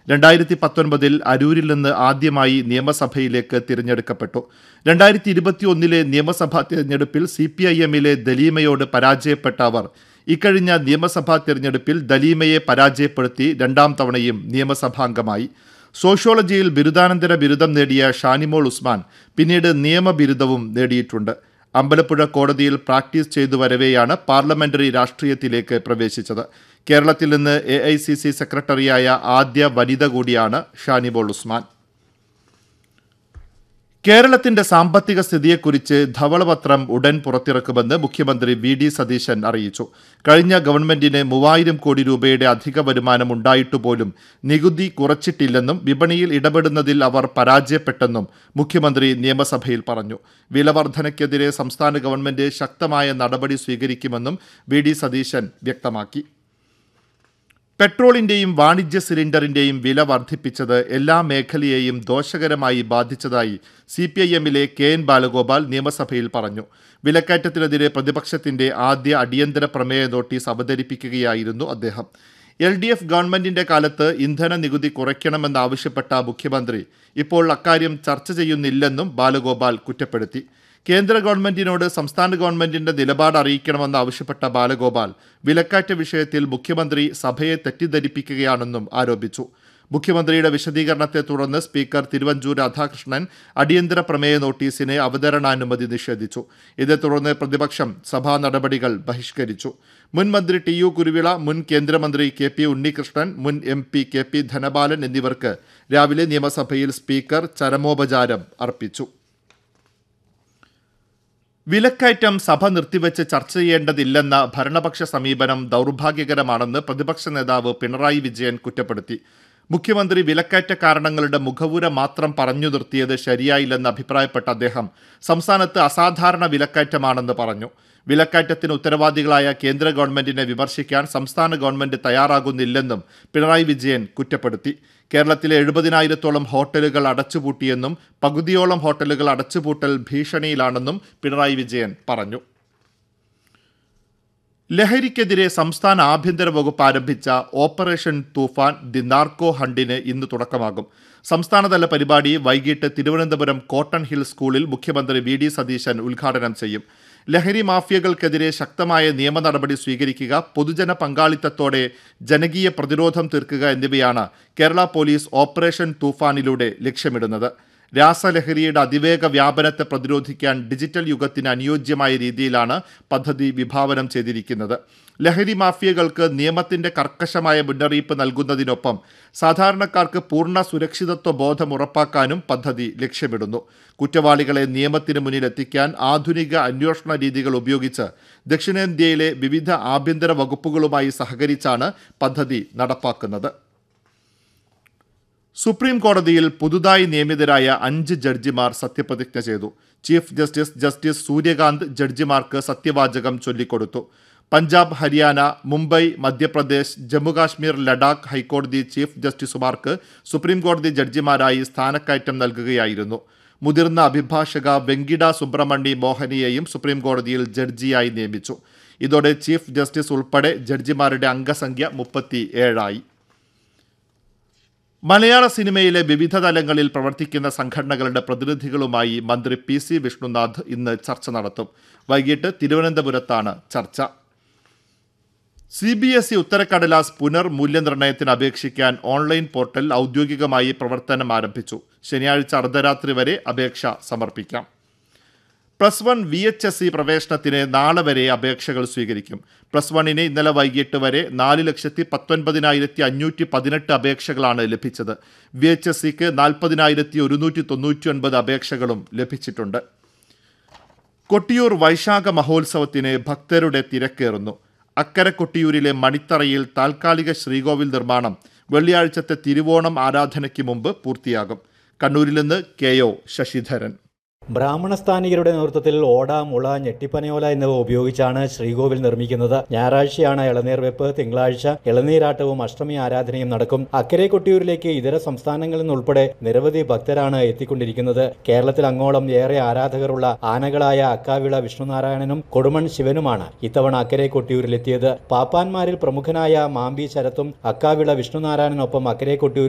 രണ്ടായിരത്തി പത്തൊൻപതിൽ അരൂരിൽ നിന്ന് ആദ്യമായി നിയമസഭയിലേക്ക് തിരഞ്ഞെടുക്കപ്പെട്ടു രണ്ടായിരത്തി ഇരുപത്തിയൊന്നിലെ നിയമസഭാ തിരഞ്ഞെടുപ്പിൽ സി പി ഐ എമ്മിലെ ദലീമയോട് പരാജയപ്പെട്ട അവർ ഇക്കഴിഞ്ഞ നിയമസഭാ തിരഞ്ഞെടുപ്പിൽ ദലീമയെ പരാജയപ്പെടുത്തി രണ്ടാം തവണയും നിയമസഭാംഗമായി സോഷ്യോളജിയിൽ ബിരുദാനന്തര ബിരുദം നേടിയ ഷാനിമോൾ ഉസ്മാൻ പിന്നീട് നിയമബിരുദവും നേടിയിട്ടുണ്ട് അമ്പലപ്പുഴ കോടതിയിൽ പ്രാക്ടീസ് ചെയ്തു വരവെയാണ് പാർലമെന്ററി രാഷ്ട്രീയത്തിലേക്ക് പ്രവേശിച്ചത് കേരളത്തിൽ നിന്ന് എ ഐ സി സി സെക്രട്ടറിയായ ആദ്യ വനിത കൂടിയാണ് ഷാനിമോൾ ഉസ്മാൻ കേരളത്തിന്റെ സാമ്പത്തിക സ്ഥിതിയെക്കുറിച്ച് ധവളപത്രം ഉടൻ പുറത്തിറക്കുമെന്ന് മുഖ്യമന്ത്രി വി ഡി സതീശൻ അറിയിച്ചു കഴിഞ്ഞ ഗവൺമെന്റിന് മൂവായിരം കോടി രൂപയുടെ അധിക വരുമാനം ഉണ്ടായിട്ടുപോലും നികുതി കുറച്ചിട്ടില്ലെന്നും വിപണിയിൽ ഇടപെടുന്നതിൽ അവർ പരാജയപ്പെട്ടെന്നും മുഖ്യമന്ത്രി നിയമസഭയിൽ പറഞ്ഞു വിലവർധനയ്ക്കെതിരെ സംസ്ഥാന ഗവൺമെന്റ് ശക്തമായ നടപടി സ്വീകരിക്കുമെന്നും വി ഡി സതീശൻ വ്യക്തമാക്കി പെട്രോളിന്റെയും വാണിജ്യ സിലിണ്ടറിന്റെയും വില വർദ്ധിപ്പിച്ചത് എല്ലാ മേഖലയെയും ദോഷകരമായി ബാധിച്ചതായി സി പി ഐ എമ്മിലെ കെ എൻ ബാലഗോപാൽ നിയമസഭയിൽ പറഞ്ഞു വിലക്കയറ്റത്തിനെതിരെ പ്രതിപക്ഷത്തിന്റെ ആദ്യ അടിയന്തര പ്രമേയ നോട്ടീസ് അവതരിപ്പിക്കുകയായിരുന്നു അദ്ദേഹം എൽ ഡി എഫ് ഗവൺമെന്റിന്റെ കാലത്ത് ഇന്ധന നികുതി കുറയ്ക്കണമെന്നാവശ്യപ്പെട്ട മുഖ്യമന്ത്രി ഇപ്പോൾ അക്കാര്യം ചർച്ച ചെയ്യുന്നില്ലെന്നും ബാലഗോപാൽ കുറ്റപ്പെടുത്തി കേന്ദ്ര ഗവൺമെന്റിനോട് സംസ്ഥാന ഗവൺമെന്റിന്റെ നിലപാട് അറിയിക്കണമെന്ന് ആവശ്യപ്പെട്ട ബാലഗോപാൽ വിലക്കയറ്റ വിഷയത്തിൽ മുഖ്യമന്ത്രി സഭയെ തെറ്റിദ്ധരിപ്പിക്കുകയാണെന്നും ആരോപിച്ചു മുഖ്യമന്ത്രിയുടെ വിശദീകരണത്തെ തുടർന്ന് സ്പീക്കർ തിരുവഞ്ചൂർ രാധാകൃഷ്ണൻ അടിയന്തര പ്രമേയ നോട്ടീസിന് അവതരണാനുമതി നിഷേധിച്ചു ഇതേ തുടർന്ന് പ്രതിപക്ഷം സഭാ നടപടികൾ ബഹിഷ്കരിച്ചു മുൻ മന്ത്രി ടി യു കുരുവിള മുൻ കേന്ദ്രമന്ത്രി കെ പി ഉണ്ണികൃഷ്ണൻ മുൻ M P K P Dhanapalan എന്നിവർക്ക് രാവിലെ നിയമസഭയിൽ സ്പീക്കർ ചരമോപചാരം അർപ്പിച്ചു വിലക്കയറ്റം സഭ നിർത്തിവെച്ച് ചർച്ച ചെയ്യേണ്ടതില്ലെന്ന ഭരണപക്ഷ സമീപനം ദൗർഭാഗ്യകരമാണെന്ന് പ്രതിപക്ഷ നേതാവ് പിണറായി വിജയൻ കുറ്റപ്പെടുത്തി മുഖ്യമന്ത്രി വിലക്കയറ്റ കാരണങ്ങളുടെ മുഖവുര മാത്രം പറഞ്ഞു നിർത്തിയത് ശരിയായില്ലെന്ന് അഭിപ്രായപ്പെട്ട അദ്ദേഹം സംസ്ഥാനത്ത് അസാധാരണ വിലക്കയറ്റമാണെന്ന് പറഞ്ഞു വിലക്കയറ്റത്തിന് ഉത്തരവാദികളായ കേന്ദ്ര ഗവൺമെന്റിനെ വിമർശിക്കാൻ സംസ്ഥാന ഗവൺമെന്റ് തയ്യാറാകുന്നില്ലെന്നും പിണറായി വിജയൻ കുറ്റപ്പെടുത്തി കേരളത്തിലെ എഴുപതിനായിരത്തോളം ഹോട്ടലുകൾ അടച്ചുപൂട്ടിയെന്നും പകുതിയോളം ഹോട്ടലുകൾ അടച്ചുപൂട്ടൽ ഭീഷണിയിലാണെന്നും പിണറായി വിജയൻ പറഞ്ഞു ലഹരിക്കെതിരെ സംസ്ഥാന ആഭ്യന്തര വകുപ്പ് ആരംഭിച്ച ഓപ്പറേഷൻ തൂഫാൻ ദി നാർക്കോ ഹണ്ടിന് ഇന്ന് തുടക്കമാകും സംസ്ഥാനതല പരിപാടി വൈകിട്ട് തിരുവനന്തപുരം കോട്ടൺ ഹിൽ സ്കൂളിൽ മുഖ്യമന്ത്രി വി ഡി സതീശൻ ഉദ്ഘാടനം ചെയ്യും ലഹരി മാഫിയകൾക്കെതിരെ ശക്തമായ നിയമ നടപടി സ്വീകരിക്കുക പൊതുജന പങ്കാളിത്തത്തോടെ ജനകീയ പ്രതിരോധം തീർക്കുക എന്നിവയാണ് കേരള പോലീസ് ഓപ്പറേഷൻ തൂഫാനിലൂടെ ലക്ഷ്യമിടുന്നത് രാസലഹരിയുടെ അതിവേഗ വ്യാപനത്തെ പ്രതിരോധിക്കാൻ ഡിജിറ്റൽ യുഗത്തിന് അനുയോജ്യമായ രീതിയിലാണ് പദ്ധതി വിഭാവനം ചെയ്തിരിക്കുന്നത് ലഹരി മാഫിയകൾക്ക് നിയമത്തിന്റെ കർക്കശമായ മുന്നറിയിപ്പ് നൽകുന്നതിനൊപ്പം സാധാരണക്കാർക്ക് പൂർണ്ണ സുരക്ഷിതത്വ ബോധം ഉറപ്പാക്കാനും പദ്ധതി ലക്ഷ്യമിടുന്നു കുറ്റവാളികളെ നിയമത്തിന് മുന്നിൽ എത്തിക്കാൻ ആധുനിക അന്വേഷണ രീതികൾ ഉപയോഗിച്ച് ദക്ഷിണേന്ത്യയിലെ വിവിധ ആഭ്യന്തര വകുപ്പുകളുമായി സഹകരിച്ചാണ് പദ്ധതി നടപ്പാക്കുന്നത് സുപ്രീം കോടതിയിൽ പുതുതായി നിയമിതരായ അഞ്ച് ജഡ്ജിമാർ സത്യപ്രതിജ്ഞ ചെയ്തു ചീഫ് ജസ്റ്റിസ് ജസ്റ്റിസ് സൂര്യകാന്ത് ജഡ്ജിമാർക്ക് സത്യവാചകം ചൊല്ലിക്കൊടുത്തു പഞ്ചാബ് ഹരിയാന മുംബൈ മധ്യപ്രദേശ് ജമ്മുകാശ്മീർ ലഡാക്ക് ഹൈക്കോടതി ചീഫ് ജസ്റ്റിസുമാർക്ക് സുപ്രീം കോടതി ജഡ്ജിമാരായി സ്ഥാനക്കയറ്റം നൽകുകയായിരുന്നു മുതിർന്ന അഭിഭാഷക വെങ്കിട സുബ്രഹ്മണ്യ മോഹനിയെയും സുപ്രീം കോടതിയിൽ ജഡ്ജിയായി നിയമിച്ചു ഇതോടെ ചീഫ് ജസ്റ്റിസ് ഉൾപ്പെടെ ജഡ്ജിമാരുടെ അംഗസംഖ്യ മുപ്പത്തി ഏഴായി മലയാള സിനിമയിലെ വിവിധ തലങ്ങളിൽ പ്രവർത്തിക്കുന്ന സംഘടനകളുടെ പ്രതിനിധികളുമായി മന്ത്രി പി സി വിഷ്ണുനാഥ് ഇന്ന് ചർച്ച നടത്തും വൈകിട്ട് തിരുവനന്തപുരത്താണ് ചർച്ച സി ബി എസ് ഇ ഉത്തരക്കടലാസ് പുനർ മൂല്യനിർണ്ണയത്തിന് അപേക്ഷിക്കാൻ ഓൺലൈൻ പോർട്ടൽ ഔദ്യോഗികമായി പ്രവർത്തനം ആരംഭിച്ചു ശനിയാഴ്ച അർദ്ധരാത്രി വരെ അപേക്ഷ സമർപ്പിക്കാം plus one V H S C പ്രവേശനത്തിന് നാളെ വരെ അപേക്ഷകൾ സ്വീകരിക്കും പ്ലസ് വണ്ണിന് ഇന്നലെ വൈകിട്ട് വരെ നാല് ലക്ഷത്തി പത്തൊൻപതിനായിരത്തി അഞ്ഞൂറ്റി പതിനെട്ട് അപേക്ഷകളാണ് ലഭിച്ചത് വി എച്ച് എസ് സിക്ക് നാൽപ്പതിനായിരത്തി ഒരുന്നൂറ്റി തൊണ്ണൂറ്റി ഒൻപത് അപേക്ഷകളും ലഭിച്ചിട്ടുണ്ട് കൊട്ടിയൂർ വൈശാഖ മഹോത്സവത്തിന് ഭക്തരുടെ തിരക്കേറുന്നു അക്കര കൊട്ടിയൂരിലെ മണിത്തറയിൽ താൽക്കാലിക ശ്രീകോവിൽ നിർമ്മാണം വെള്ളിയാഴ്ചത്തെ തിരുവോണം ആരാധനയ്ക്ക് മുമ്പ് പൂർത്തിയാകും കണ്ണൂരിൽ നിന്ന് കെ ഒ ശശിധരൻ ബ്രാഹ്മണസ്ഥാനികരുടെ നേതൃത്വത്തിൽ ഓട മുള ഞെട്ടിപ്പനയോല എന്നിവ ഉപയോഗിച്ചാണ് ശ്രീകോവിൽ നിർമ്മിക്കുന്നത് ഞായറാഴ്ചയാണ് ഇളനീർ വെപ്പ് തിങ്കളാഴ്ച ഇളനീരാട്ടവും അഷ്ടമി ആരാധനയും നടക്കും അക്കരെ കൊട്ടിയൂരിലേക്ക് ഇതര സംസ്ഥാനങ്ങളിൽ നിന്നുൾപ്പെടെ നിരവധി ഭക്തരാണ് എത്തിക്കൊണ്ടിരിക്കുന്നത് കേരളത്തിൽ അങ്ങോളം ഏറെ ആരാധകരുള്ള ആനകളായ അക്കാവിള വിഷ്ണുനാരായണനും കൊടുമൺ ശിവനുമാണ് ഇത്തവണ അക്കരെ കൊട്ടിയൂരിലെത്തിയത് പാപ്പാന്മാരിൽ പ്രമുഖനായ മാമ്പി ശരത്തും അക്കാവിള വിഷ്ണുനാരായണനൊപ്പം അക്കരെ കൊട്ടിയൂർ